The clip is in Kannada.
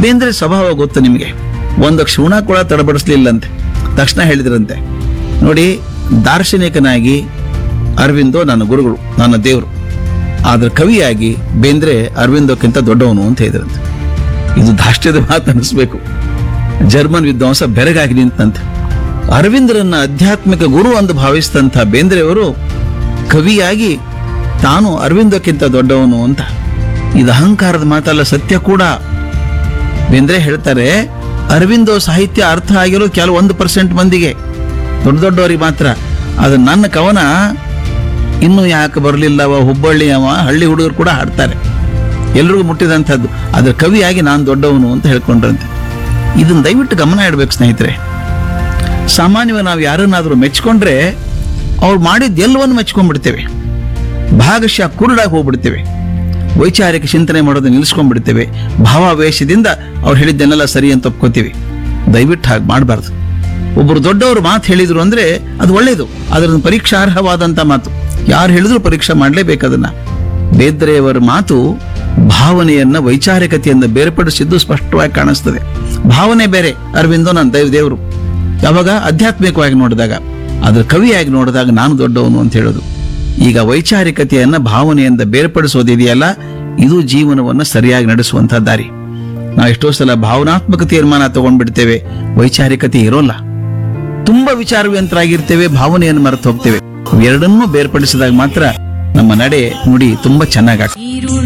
ಬೇಂದ್ರೆ ಸ್ವಭಾವ ಗೊತ್ತು ನಿಮಗೆ ಒಂದು ಕ್ಷಣ ಕೂಡ ತಡಬಡಿಸ್ಲಿಲ್ಲಂತೆ ತಕ್ಷಣ ಹೇಳಿದ್ರಂತೆ ನೋಡಿ ದಾರ್ಶನಿಕನಾಗಿ ಅರವಿಂದೋ ನನ್ನ ಗುರುಗಳು ನನ್ನ ದೇವರು ಆದ್ರೆ ಕವಿಯಾಗಿ ಬೇಂದ್ರೆ ಅರವಿಂದೋಕ್ಕಿಂತ ದೊಡ್ಡವನು ಅಂತ ಹೇಳಿದ್ರಂತೆ ಇದು ಧಾಷ್ಟ್ಯದ ಮಾತು ಅನಿಸ್ಬೇಕು ಜರ್ಮನ್ ವಿದ್ವಾಂಸ ಬೆರಗಾಗಿ ನಿಂತಂತೆ ಅರವಿಂದರನ್ನ ಆಧ್ಯಾತ್ಮಿಕ ಗುರು ಎಂದು ಭಾವಿಸಿದಂಥ ಬೇಂದ್ರೆಯವರು ಕವಿಯಾಗಿ ತಾನು ಅರವಿಂದಕ್ಕಿಂತ ದೊಡ್ಡವನು ಅಂತ ಇದು ಅಹಂಕಾರದ ಮಾತಲ್ಲ ಸತ್ಯ ಕೂಡ ಬೇಂದ್ರೆ ಹೇಳ್ತಾರೆ ಅರವಿಂದೋ ಸಾಹಿತ್ಯ ಅರ್ಥ ಆಗಿರೋ ಕೆಲವು ಒಂದು ಪರ್ಸೆಂಟ್ ಮಂದಿಗೆ ದೊಡ್ಡ ದೊಡ್ಡವರಿಗೆ ಮಾತ್ರ ಅದು ನನ್ನ ಕವನ ಇನ್ನೂ ಯಾಕೆ ಬರಲಿಲ್ಲವ ಹುಬ್ಬಳ್ಳಿ ಅವ ಹಳ್ಳಿ ಹುಡುಗರು ಕೂಡ ಹಾಡ್ತಾರೆ ಎಲ್ರಿಗೂ ಮುಟ್ಟಿದಂಥದ್ದು ಅದ್ರ ಕವಿಯಾಗಿ ನಾನು ದೊಡ್ಡವನು ಅಂತ ಹೇಳ್ಕೊಂಡ್ರಂತೆ ಇದನ್ನ ದಯವಿಟ್ಟು ಗಮನ ಇಡಬೇಕು ಸ್ನೇಹಿತರೆ ಸಾಮಾನ್ಯವಾಗಿ ನಾವು ಯಾರನ್ನಾದ್ರೂ ಮೆಚ್ಕೊಂಡ್ರೆ ಅವ್ರು ಮಾಡಿದ ಎಲ್ಲವನ್ನು ಮೆಚ್ಕೊಂಡ್ಬಿಡ್ತೇವೆ ಭಾಗಶಃ ಕುರುಡಾಗಿ ಹೋಗ್ಬಿಡ್ತೇವೆ ವೈಚಾರಿಕ ಚಿಂತನೆ ಮಾಡೋದು ನಿಲ್ಲಿಸ್ಕೊಂಡ್ಬಿಡ್ತೇವೆ ಭಾವಾವೇಶದಿಂದ ಅವ್ರು ಹೇಳಿದ್ದನ್ನೆಲ್ಲ ಸರಿ ಅಂತ ಒಪ್ಕೋತೀವಿ ದಯವಿಟ್ಟು ಹಾಗೆ ಮಾಡಬಾರ್ದು ಒಬ್ಬರು ದೊಡ್ಡವರು ಮಾತು ಹೇಳಿದ್ರು ಅಂದ್ರೆ ಅದು ಒಳ್ಳೇದು ಅದರ ಪರೀಕ್ಷಾರ್ಹವಾದಂತ ಮಾತು ಯಾರು ಹೇಳಿದ್ರು ಪರೀಕ್ಷೆ ಮಾಡಲೇಬೇಕು ಅದನ್ನ ಬೇದ್ರೆಯವರ ಮಾತು ಭಾವನೆಯನ್ನ ವೈಚಾರಿಕತೆಯಿಂದ ಬೇರ್ಪಡಿಸಿದ್ದು ಸ್ಪಷ್ಟವಾಗಿ ಕಾಣಿಸ್ತದೆ ಭಾವನೆ ಬೇರೆ ಅರವಿಂದೋ ನನ್ನ ದೈವ ದೇವರು ಯಾವಾಗ ಆಧ್ಯಾತ್ಮಿಕವಾಗಿ ನೋಡಿದಾಗ ಅದ್ರ ಕವಿಯಾಗಿ ನೋಡಿದಾಗ ನಾನು ದೊಡ್ಡವನು ಅಂತ ಹೇಳೋದು ಈಗ ವೈಚಾರಿಕತೆಯನ್ನ ಭಾವನೆಯಿಂದ ಬೇರ್ಪಡಿಸೋದಿದೆಯಲ್ಲ ಇದು ಜೀವನವನ್ನ ಸರಿಯಾಗಿ ನಡೆಸುವಂತ ದಾರಿ ನಾವು ಎಷ್ಟೋ ಸಲ ಭಾವನಾತ್ಮಕ ತೀರ್ಮಾನ ತಗೊಂಡ್ಬಿಡ್ತೇವೆ ವೈಚಾರಿಕತೆ ಇರೋಲ್ಲ ತುಂಬಾ ವಿಚಾರವಂತರಾಗಿರ್ತೇವೆ ಭಾವನೆಯನ್ನು ಮರೆತು ಹೋಗ್ತೇವೆ ಎರಡನ್ನೂ ಬೇರ್ಪಡಿಸಿದಾಗ ಮಾತ್ರ ನಮ್ಮ ನಡೆ ನುಡಿ ತುಂಬಾ ಚೆನ್ನಾಗಿ